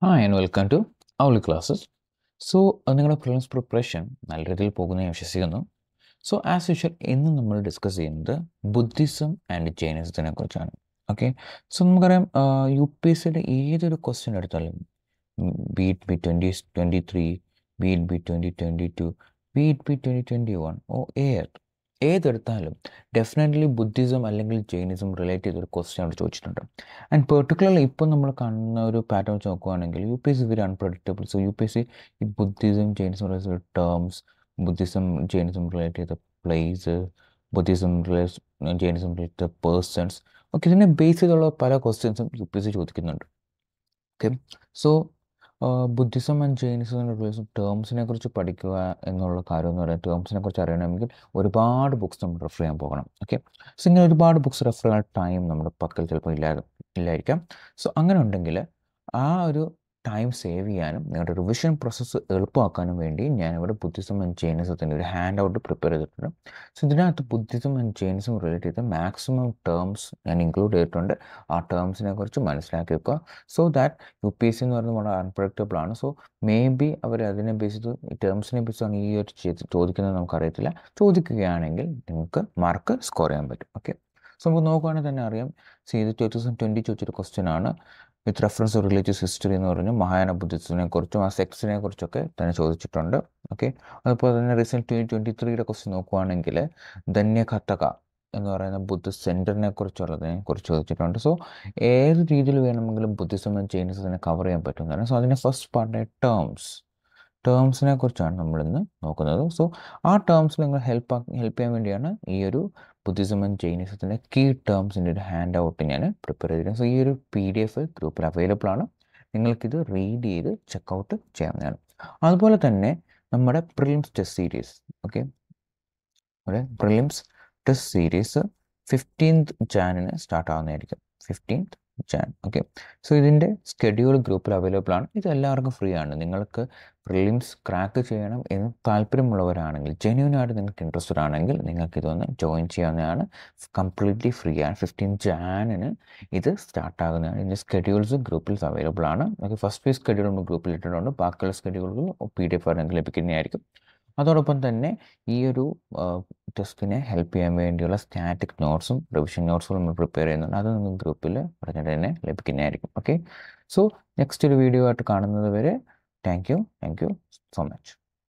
hi and welcome to our classes so നിങ്ങളുടെ prelims preparation നല്ല രീതിയിൽ പോകുന്ന ഞാൻ വിശ്വസിക്കുന്നു സോ ആസ് യൂഷ്വൽ ഇന്ന് നമ്മൾ ഡിസ്കസ് ചെയ്യുന്നത് ബുദ്ധിസം ആൻഡ് ജൈനിസത്തിനെ കുറിച്ചാണ് ഓക്കെ സോ നമുക്കറിയാം യു പി എസ് സിയുടെ ഏതൊരു ക്വസ്റ്റ്യൻ എടുത്താലും beat B twenty twenty three beat B twenty twenty two beat B twenty twenty one oh ഏർ ഏതെടുത്താലും ഡെഫിനറ്റ്ലി ബുദ്ധിസം അല്ലെങ്കിൽ ജൈനിസം റിലേറ്റ് ചെയ്തൊരു ക്വസ്റ്റ്യൻ അവിടെ ചോദിച്ചിട്ടുണ്ട് ആൻഡ് പെർട്ടിക്കുലർലി ഇപ്പോൾ നമ്മൾ കാണുന്ന ഒരു പാറ്റേൺ വെച്ച് നോക്കുകയാണെങ്കിൽ U P S C very unpredictable so U P S C ഈ Buddhism Jainism related terms Buddhism Jainism relate ചെയ്ത place Buddhism Jainism related persons okay ഇതിനെ ബേസ് ചെയ്തുള്ള പല ക്വസ്റ്റ്യൻസും യു പി എസ് സി ചോദിക്കുന്നുണ്ട് okay so Buddhism and Jainism relation ടേംസിനെ കുറിച്ച് പഠിക്കുക എന്നുള്ള കാര്യം എന്ന് പറയുന്നത് ടേംസിനെ കുറിച്ച് അറിയണമെങ്കിൽ ഒരുപാട് ബുക്സ് നമ്മൾ റെഫർ ചെയ്യാൻ പോകണം ഓക്കെ സോ ഇങ്ങനെ ഒരുപാട് ബുക്സ് റെഫർ ചെയ്യാൻ ടൈം നമ്മുടെ പക്കൽ ചിലപ്പോൾ ഇല്ലാതെ ഇല്ലായിരിക്കാം സോ അങ്ങനെ ഉണ്ടെങ്കിൽ ആ ഒരു ടൈം സേവ് ചെയ്യാനും നിങ്ങളുടെ റിവിഷൻ പ്രോസസ്സ് എളുപ്പമാക്കാനും വേണ്ടി ഞാനിവിടെ ബുദ്ധിസം ആൻഡ് ജൈനിസത്തിൻ്റെ ഒരു ഹാൻഡ് ഔട്ട് പ്രിപ്പയർ ചെയ്തിട്ടുണ്ട് സോ ഇതിനകത്ത് ബുദ്ധിസം ആൻഡ് ജൈനിസം റിലേറ്റ് ചെയ്ത മാക്സിമം ടേംസ് ഞാൻ ഇൻക്ലൂഡ് ചെയ്തിട്ടുണ്ട് ആ ടേംസിനെ കുറിച്ച് മനസ്സിലാക്കി വെക്കുക so that U P S C എന്ന് പറയുന്നത് വളരെ അൺപ്രഡിക്റ്റബിൾ ആണ് സോ മേ ബി അവർ അതിനെ ബേസ് ചെയ്ത് ഈ ടേംസിനെ ബേസ് ആണ് ഈ ഒരു ചോദിക്കുന്നത് നമുക്കറിയത്തില്ല ചോദിക്കുകയാണെങ്കിൽ നിങ്ങൾക്ക് മാർക്ക് സ്കോർ ചെയ്യാൻ പറ്റും ഓക്കെ സോ നമുക്ക് നോക്കുകയാണെങ്കിൽ തന്നെ അറിയാം സി ഇത് ടു തൗസൻഡ് ട്വൻറ്റി ചോദിച്ചൊരു ക്വസ്റ്റ്യൻ ആണ് വിത്ത് റെഫറൻസ് റിലീജിയസ് ഹിസ്റ്ററി എന്ന് പറഞ്ഞു മഹായാന ബുദ്ധിസത്തിനെ കുറിച്ചും ആ സെക്സിനെ കുറിച്ചൊക്കെ തന്നെ ചോദിച്ചിട്ടുണ്ട് ഓക്കെ അതുപോലെ തന്നെ റീസെൻറ്റ് ട്വൻറ്റി ട്വൻറ്റി ത്രീയുടെ ക്വസ്റ്റ്യൻ നോക്കുവാണെങ്കിൽ ധന്യഘട്ടക എന്ന് പറയുന്ന ബുദ്ധിസ്റ്റ് സെൻറ്ററിനെ കുറിച്ചുള്ളതിനെ കുറിച്ച് ചോദിച്ചിട്ടുണ്ട് സോ ഏത് രീതിയിൽ വേണമെങ്കിലും ബുദ്ധിസം ജൈനിസത്തിനെ കവർ ചെയ്യാൻ പറ്റുന്നതാണ് സോ അതിൻ്റെ ഫസ്റ്റ് പാർട്ട് ടേംസ് ടേംസിനെ കുറിച്ചാണ് നമ്മളിന്ന് നോക്കുന്നത് സോ ആ ടേംസ് നിങ്ങൾ ഹെൽപ്പ് ഹെൽപ്പ് ചെയ്യാൻ വേണ്ടിയാണ് ഈ ഒരു ബുദ്ധിസം ആൻഡ് ജൈനിസത്തിൻ്റെ കീ ടേംസിൻ്റെ ഒരു ഹാൻഡ് ഔട്ട് ഞാൻ പ്രിപ്പയർ ചെയ്തിരിക്കുന്നത് സോ ഈ ഒരു പി ഡി എഫ് ഗ്രൂപ്പിൽ അവൈലബിൾ ആണ് നിങ്ങൾക്കിത് റീഡ് ചെയ്ത് ചെക്കൗട്ട് ചെയ്യാവുന്നതാണ് അതുപോലെ തന്നെ നമ്മുടെ പ്രിലിംസ് ടെസ്റ്റ് സീരീസ് ഓക്കെ നമ്മുടെ പ്രിലിംസ് ടെസ്റ്റ് സീരീസ് ഫിഫ്റ്റീൻത്ത് ജാനിന് സ്റ്റാർട്ട് ആവുന്നതായിരിക്കും ഫിഫ്റ്റീൻത്ത് ജാൻ ഓക്കെ സോ ഇതിൻ്റെ സ്കെഡ്യൂൾ ഗ്രൂപ്പിൽ അവൈലബിൾ ആണ് ഇത് എല്ലാവർക്കും ഫ്രീ ആണ് നിങ്ങൾക്ക് പ്രിലിംസ് ക്രാക്ക് ചെയ്യണം എന്ന് താല്പര്യമുള്ളവരാണെങ്കിൽ ജെന്യൂൻ ആയിട്ട് നിങ്ങൾക്ക് ഇൻട്രസ്റ്റഡ് ആണെങ്കിൽ നിങ്ങൾക്ക് ഇതൊന്ന് ജോയിൻ ചെയ്യാവുന്നതാണ് കംപ്ലീറ്റ്ലി ഫ്രീ ആണ് ഫിഫ്റ്റീൻ ജാനിന് ഇത് സ്റ്റാർട്ട് ആകുന്നതാണ് ഇതിൻ്റെ സ്കെഡ്യൂൾസ് ഗ്രൂപ്പിൽ അവൈലബിൾ ആണ് നമുക്ക് ഫസ്റ്റ് ഫേസ് സ്കെഡ്യൂൾ നമ്മൾ ഗ്രൂപ്പിൽ ഇട്ടിട്ടുണ്ട് ബാക്കിയുള്ള സ്കെഡ്യൂളുകൾ പി ഡി എഫ് ആയിട്ട് ലഭിക്കുന്നതായിരിക്കും അതോടൊപ്പം തന്നെ ഈ ഒരു ടെസ്റ്റിനെ ഹെൽപ്പ് ചെയ്യാൻ വേണ്ടിയുള്ള സ്റ്റാറ്റിക് നോട്ട്സും റിവിഷൻ നോട്ട്സും നമ്മൾ പ്രിപ്പയർ ചെയ്യുന്നുണ്ട് അത് നിങ്ങൾ ഗ്രൂപ്പിൽ പറഞ്ഞിട്ട് തന്നെ ലഭിക്കുന്നതായിരിക്കും ഓക്കെ സോ നെക്സ്റ്റ് ഒരു വീഡിയോ ആയിട്ട് കാണുന്നത് വരെ thank you thank you so much